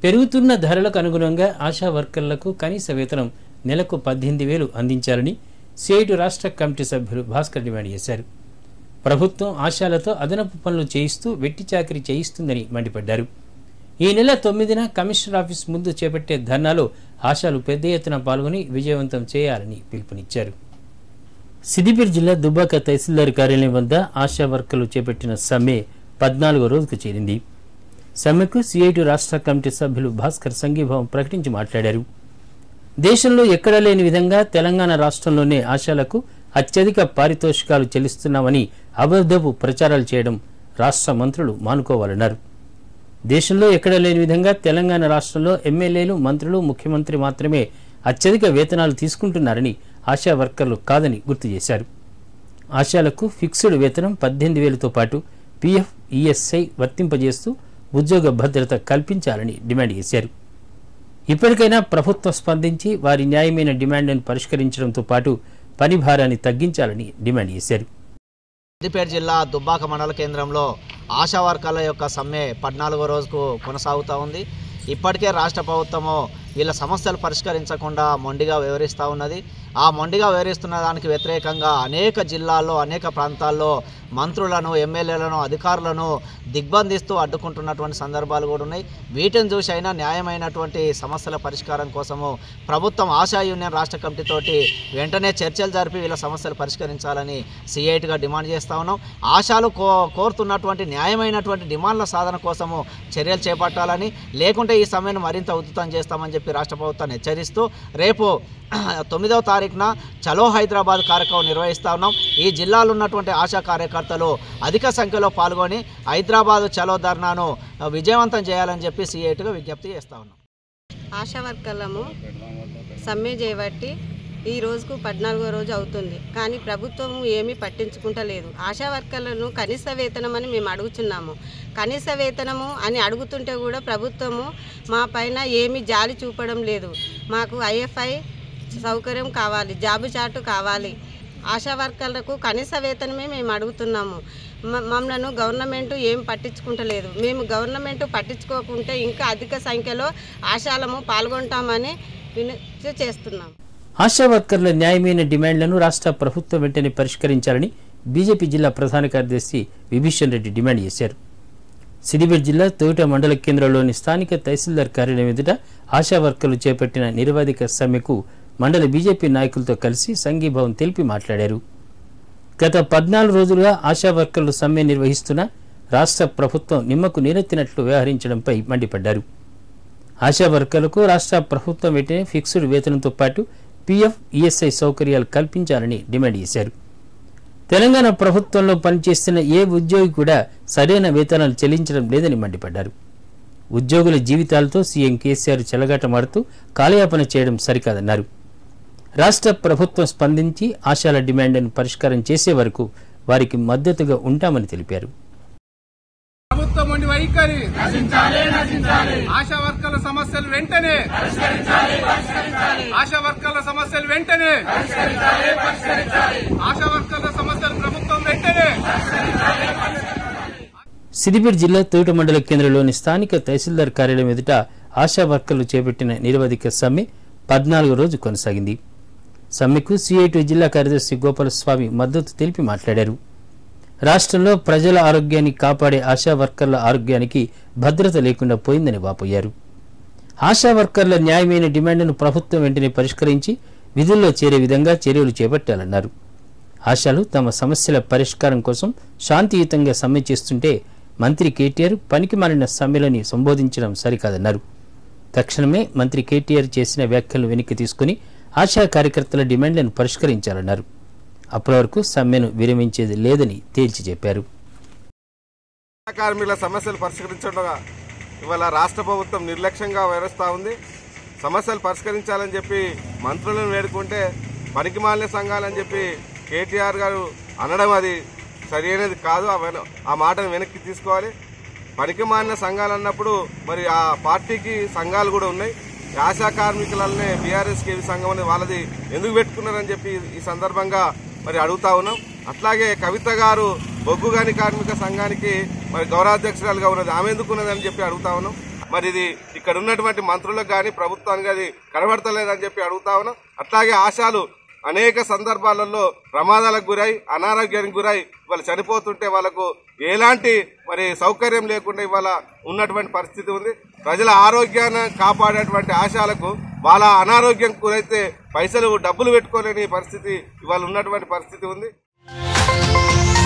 పెరుగుతున్న ధరలకు అనుగుణంగా ఆశా వర్కర్లకు కనీస వేతనం నెలకు పద్దెనిమిది వేలు అందించాలని సిఐటి రాష్ట్ర కమిటీ సభ్యులు భాస్కర్ డిమాండ్ చేశారు ప్రభుత్వం ఆశాలతో అదనపు పనులు చేయిస్తూ వెట్టి చాకరీ చేయిస్తుందని మండిపడ్డారు ఈ నెల తొమ్మిదిన కమిషనర్ ఆఫీస్ ముందు చేపట్టే ధర్నాలో ఆశాలు పెద్ద ఎత్తున పాల్గొని విజయవంతం చేయాలని పిలుపునిచ్చారు సిద్దిపేట జిల్లా దుబ్బాక తహసీల్దార్ కార్యాలయం వద్ద ఆశా వర్కర్లు చేపట్టిన సమ్మె పద్నాలుగో రోజుకు చేరింది సమ్మెకు సిఐటి రాష్ట్ర కమిటీ సభ్యులు భాస్కర్ సంఘీభావం ప్రకటించి మాట్లాడారు దేశంలో ఎక్కడా లేని విధంగా తెలంగాణ రాష్ట్రంలోనే ఆశాలకు అత్యధిక పారితోషికాలు చెల్లిస్తున్నామని అబద్ధపు ప్రచారాలు చేయడం రాష్ట్ర మంత్రులు మానుకోవాలన్నారు దేశంలో ఎక్కడా లేని విధంగా తెలంగాణ రాష్ట్రంలో ఎమ్మెల్యేలు మంత్రులు ముఖ్యమంత్రి మాత్రమే అత్యధిక వేతనాలు తీసుకుంటున్నారని ఆశా వర్కర్లు కాదని గుర్తు చేశారు ఆశాలకు ఫిక్స్డ్ వేతనం పద్దెనిమిది వేలతో పాటు పీఎఫ్ ఈఎస్ఐ వర్తింపజేస్తూ ఉద్యోగ భద్రత కల్పించాలని డిమాండ్ చేశారు ఇప్పటికైనా ప్రభుత్వం స్పందించి వారి న్యాయమైన డిమాండ్లను పరిష్కరించడంతో పాటు పని భారాన్ని తగ్గించాలని డిమాండ్ చేశారు సిద్దిపేట జిల్లా దుబ్బాక మండల కేంద్రంలో ఆశా వర్కర్ల యొక్క సమ్మె పద్నాలుగో రోజుకు కొనసాగుతూ ఉంది ఇప్పటికే రాష్ట్ర ప్రభుత్వము వీళ్ళ సమస్యలు పరిష్కరించకుండా మొండిగా వివరిస్తూ ఉన్నది ఆ మొండిగా వివరిస్తున్న దానికి వ్యతిరేకంగా అనేక జిల్లాల్లో అనేక ప్రాంతాల్లో మంత్రులను ఎమ్మెల్యేలను అధికారులను దిగ్బంధిస్తూ అడ్డుకుంటున్నటువంటి సందర్భాలు కూడా ఉన్నాయి వీటిని చూసి అయినా న్యాయమైనటువంటి సమస్యల పరిష్కారం కోసము ప్రభుత్వం ఆశా యూనియన్ రాష్ట్ర కమిటీతోటి వెంటనే చర్చలు జరిపి వీళ్ళ సమస్యలు పరిష్కరించాలని సిఐటిగా డిమాండ్ చేస్తా ఉన్నాం ఆశాలు కో కోరుతున్నటువంటి న్యాయమైనటువంటి డిమాండ్ల సాధన కోసము చర్యలు చేపట్టాలని లేకుంటే ఈ సమ్మెను మరింత ఉధృతం చేస్తామని చెప్పి రాష్ట్ర ప్రభుత్వాన్ని హెచ్చరిస్తూ రేపు తొమ్మిదవ తారీఖున చలో హైదరాబాద్ కార్యక్రమం నిర్వహిస్తా ఉన్నాం ఈ జిల్లాలో ఉన్నటువంటి ఆశా కార్యకర్తలు అధిక సంఖ్యలో పాల్గొని హైదరాబాద్ చలో ధర్నాను విజయవంతం చేయాలని చెప్పి సిఐటిగా విజ్ఞప్తి చేస్తా ఉన్నాం ఆశా వర్కర్లము సమ్మె చేయబట్టి ఈ రోజుకు పద్నాలుగో రోజు అవుతుంది కానీ ప్రభుత్వం ఏమీ పట్టించుకుంటలేదు ఆశా వర్కర్లను కనీస వేతనం అని మేము అడుగుతున్నాము కనీస వేతనము అని అడుగుతుంటే కూడా ప్రభుత్వము మా పైన ఏమీ జాలి చూపడం లేదు మాకు ఐఎఫ్ఐ సౌకర్యం కావాలి జాబు చాటు కావాలి ఆశా వర్కర్లకు కనీస వేతనమే మేము అడుగుతున్నాము మ- మమ్మలను గవర్నమెంట్ ఏం పట్టించుకుంటలేదు మేము గవర్నమెంట్ పట్టించుకోకుంటే ఇంకా అధిక సంఖ్యలో ఆశాలము పాల్గొంటామని వినతి చేస్తున్నాం ఆశా వర్కర్ల న్యాయమైన డిమాండ్లను రాష్ట్ర ప్రభుత్వం వెంటనే పరిష్కరించాలని బీజేపీ జిల్లా ప్రధాన కార్యదర్శి విభీషణ్ రెడ్డి డిమాండ్ చేశారు సిద్దిపేట జిల్లా తోట మండల కేంద్రంలోని స్థానిక తహసీల్దార్ కార్యాలయం ఎదుట ఆశా వర్కర్లు చేపట్టిన నిరవధిక సమ్మెకు మండల బీజేపీ నాయకులతో కలిసి సంఘీభావం తెలిపి మాట్లాడారు గత పద్నాలుగు రోజులుగా ఆశా వర్కర్లు సమ్మె నిర్వహిస్తున్న రాష్ట్ర ప్రభుత్వం నిమ్మకు నీరెత్తినట్లు వ్యవహరించడంపై మండిపడ్డారు ఆశా వర్కర్లకు రాష్ట్ర ప్రభుత్వం వెంటనే ఫిక్స్డ్ వేతనంతో పాటు పీఎఫ్ ఈఎస్ఐ సౌకర్యాలు కల్పించాలని డిమాండ్ చేశారు తెలంగాణ ప్రభుత్వంలో పనిచేస్తున్న ఏ ఉద్యోగి కూడా సరైన వేతనాలు చెల్లించడం లేదని మండిపడ్డారు ఉద్యోగుల జీవితాలతో సీఎం కేసీఆర్ చెలగాటమాడుతూ కాలయాపన చేయడం సరికాదన్నారు రాష్ట్ర ప్రభుత్వం స్పందించి ఆశాల డిమాండ్ను పరిష్కారం చేసే వరకు వారికి మద్దతుగా ఉంటామని తెలిపారు ప్రభుత్వం ఉండి వైఖరి ఆశా వర్కర్ల సమస్యలు వెంటనే ఆశా వర్కర్ల సమస్యలు వెంటనే ఆశా వర్కర్ల సమస్యలు ప్రభుత్వం వెంటనే సిద్దిపేట జిల్లా తోట మండల కేంద్రంలోని స్థానిక తహసీల్దార్ కార్యాలయం ఎదుట ఆశా వర్కర్లు చేపట్టిన నిరవధిక సమ్మె పద్నాలుగో రోజు కొనసాగింది సమ్మెకు సిఐటి జిల్లా కార్యదర్శి గోపాలస్వామి మద్దతు తెలిపి మాట్లాడారు రాష్ట్రంలో ప్రజల ఆరోగ్యాన్ని కాపాడే ఆశా వర్కర్ల ఆరోగ్యానికి భద్రత లేకుండా పోయిందని వాపోయారు ఆశా వర్కర్ల న్యాయమైన డిమాండ్ను ప్రభుత్వం వెంటనే పరిష్కరించి విధుల్లో చేరే విధంగా చర్యలు చేపట్టాలన్నారు ఆశాలు తమ సమస్యల పరిష్కారం కోసం శాంతియుతంగా సమ్మె చేస్తుంటే మంత్రి కేటీఆర్ పనికి మారిన సమ్మెలని సంబోధించడం సరికాదన్నారు తక్షణమే మంత్రి కేటీఆర్ చేసిన వ్యాఖ్యలు వెనక్కి తీసుకుని ఆశా కార్యకర్తల డిమాండ్లను పరిష్కరించాలన్నారు అప్పటి వరకు సమ్మెను విరమించేది లేదని తేల్చి చెప్పారు కార్మికుల సమస్యలు పరిష్కరించడం ఇవాళ రాష్ట్ర ప్రభుత్వం నిర్లక్ష్యంగా వ్యవహరిస్తూ ఉంది సమస్యలు పరిష్కరించాలని చెప్పి మంత్రులను వేడుకుంటే పనికి మాలిన సంఘాలని చెప్పి కేటీఆర్ గారు అనడం అది సరైనది కాదు ఆ వెన- ఆ మాటను వెనక్కి తీసుకోవాలి పనికి మాలిన సంఘాలు అన్నప్పుడు మరి ఆ పార్టీకి సంఘాలు కూడా ఉన్నాయి ఈ ఆశా కార్మికులనే బీఆర్ఎస్ కేవి సంఘం అనేది వాళ్ళది ఎందుకు పెట్టుకున్నారని చెప్పి ఈ సందర్భంగా మరి అడుగుతా ఉన్నాం అట్లాగే కవిత గారు బొగ్గు గాని కార్మిక సంఘానికి మరి గౌరవాధ్యక్షురాలుగా ఉన్నది ఆమె ఎందుకు ఉన్నదని చెప్పి అడుగుతా ఉన్నాం మరి ఇది ఇక్కడ ఉన్నటువంటి మంత్రులకు కానీ ప్రభుత్వానికి అది కనబడతలేదని చెప్పి అడుగుతా ఉన్నాం అట్లాగే ఆశాలు అనేక సందర్భాలలో ప్రమాదాలకు గురై అనారోగ్యానికి గురై వాళ్ళు చనిపోతుంటే వాళ్ళకు ఎలాంటి మరి సౌకర్యం లేకుండా ఇవాళ ఉన్నటువంటి పరిస్థితి ఉంది ప్రజల ఆరోగ్యాన్ని కాపాడేటువంటి ఆశాలకు వాళ్ళ అనారోగ్యం గురైతే పైసలు డబ్బులు పెట్టుకోలేని పరిస్థితి ఇవాళ ఉన్నటువంటి పరిస్థితి ఉంది